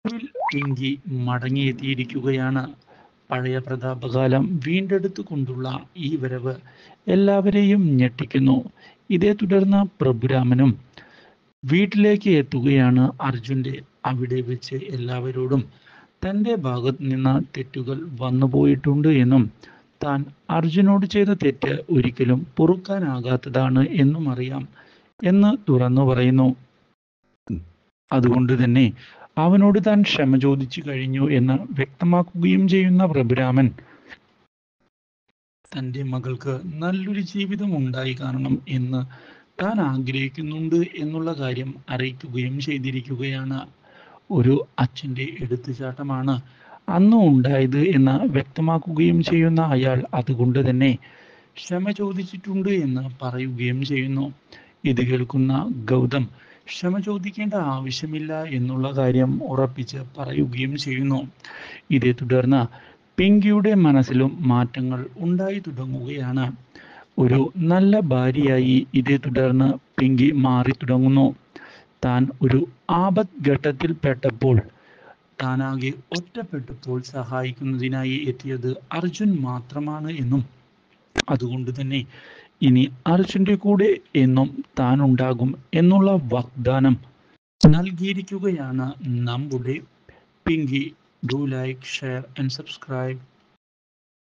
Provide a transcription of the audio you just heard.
ഒടുവിൽ പിങ്കി മടങ്ങിയെത്തിയിരിക്കുകയാണ് പഴയ പ്രതാപകാലം വീണ്ടെടുത്തുകൊണ്ടുള്ള ഈ വരവ് എല്ലാവരെയും ഞെട്ടിക്കുന്നു ഇതേ തുടർന്ന് പ്രഭുരാമനും വീട്ടിലേക്ക് എത്തുകയാണ് അർജുൻ്റെ അവിടെ വെച്ച് എല്ലാവരോടും തൻ്റെ ഭാഗത്ത് നിന്ന് തെറ്റുകൾ വന്നുപോയിട്ടുണ്ട് എന്നും താൻ അർജുനോട് ചെയ്ത തെറ്റ് ഒരിക്കലും പൊറുക്കാനാകാത്തതാണ് എന്നും അറിയാം എന്ന് തുറന്നു പറയുന്നു അതുകൊണ്ട് തന്നെ അവനോട് താൻ ക്ഷമ ചോദിച്ചു കഴിഞ്ഞു എന്ന് വ്യക്തമാക്കുകയും ചെയ്യുന്ന പ്രഭുരാമൻ തൻ്റെ മകൾക്ക് നല്ലൊരു ജീവിതം ഉണ്ടായി കാണണം എന്ന് താൻ ആഗ്രഹിക്കുന്നുണ്ട് എന്നുള്ള കാര്യം അറിയിക്കുകയും ചെയ്തിരിക്കുകയാണ് ഒരു അച്ഛൻ്റെ എടുത്തുചാട്ടമാണ് അന്ന് ഉണ്ടായത് എന്ന് വ്യക്തമാക്കുകയും ചെയ്യുന്ന അയാൾ അതുകൊണ്ട് തന്നെ ക്ഷമ ചോദിച്ചിട്ടുണ്ട് എന്ന് പറയുകയും ചെയ്യുന്നു ഇത് കേൾക്കുന്ന ഗൗതം ക്ഷമ ചോദിക്കേണ്ട ആവശ്യമില്ല എന്നുള്ള കാര്യം ഉറപ്പിച്ച് പറയുകയും ചെയ്യുന്നു ഇതേ തുടർന്ന് പിങ്കിയുടെ മനസ്സിലും മാറ്റങ്ങൾ ഉണ്ടായി തുടങ്ങുകയാണ് ഒരു നല്ല ഭാര്യയായി ഇതേ തുടർന്ന് പിങ്കി മാറി തുടങ്ങുന്നു താൻ ഒരു ആപത് ഘട്ടത്തിൽ പെട്ടപ്പോൾ താനാകെ ഒറ്റപ്പെട്ടപ്പോൾ സഹായിക്കുന്നതിനായി എത്തിയത് അർജുൻ മാത്രമാണ് എന്നും അതുകൊണ്ട് തന്നെ ഇനി അർജുൻ്റെ കൂടെ എന്നും താൻ ഉണ്ടാകും എന്നുള്ള വാഗ്ദാനം നൽകിയിരിക്കുകയാണ് നമ്മുടെ Pinky do like share and subscribe